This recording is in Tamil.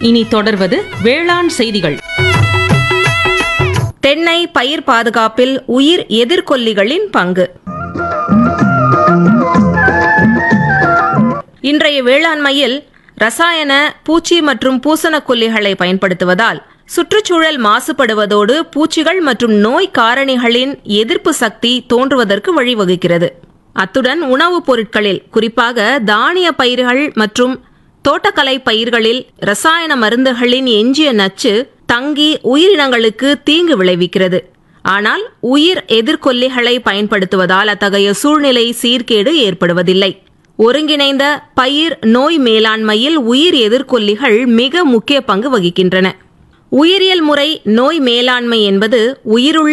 இனி தொடர்வது வேளாண் செய்திகள் தென்னை பயிர் பாதுகாப்பில் உயிர் எதிர்கொல்லிகளின் பங்கு இன்றைய வேளாண்மையில் ரசாயன பூச்சி மற்றும் பூசணக்கொல்லிகளை பயன்படுத்துவதால் சுற்றுச்சூழல் மாசுபடுவதோடு பூச்சிகள் மற்றும் நோய் காரணிகளின் எதிர்ப்பு சக்தி தோன்றுவதற்கு வழிவகுக்கிறது அத்துடன் உணவுப் பொருட்களில் குறிப்பாக தானிய பயிர்கள் மற்றும் தோட்டக்கலை பயிர்களில் ரசாயன மருந்துகளின் எஞ்சிய நச்சு தங்கி உயிரினங்களுக்கு தீங்கு விளைவிக்கிறது ஆனால் உயிர் எதிர்கொல்லிகளை பயன்படுத்துவதால் அத்தகைய சூழ்நிலை சீர்கேடு ஏற்படுவதில்லை ஒருங்கிணைந்த பயிர் நோய் மேலாண்மையில் உயிர் எதிர்கொல்லிகள் மிக முக்கிய பங்கு வகிக்கின்றன உயிரியல் முறை நோய் மேலாண்மை என்பது உயிருள்ள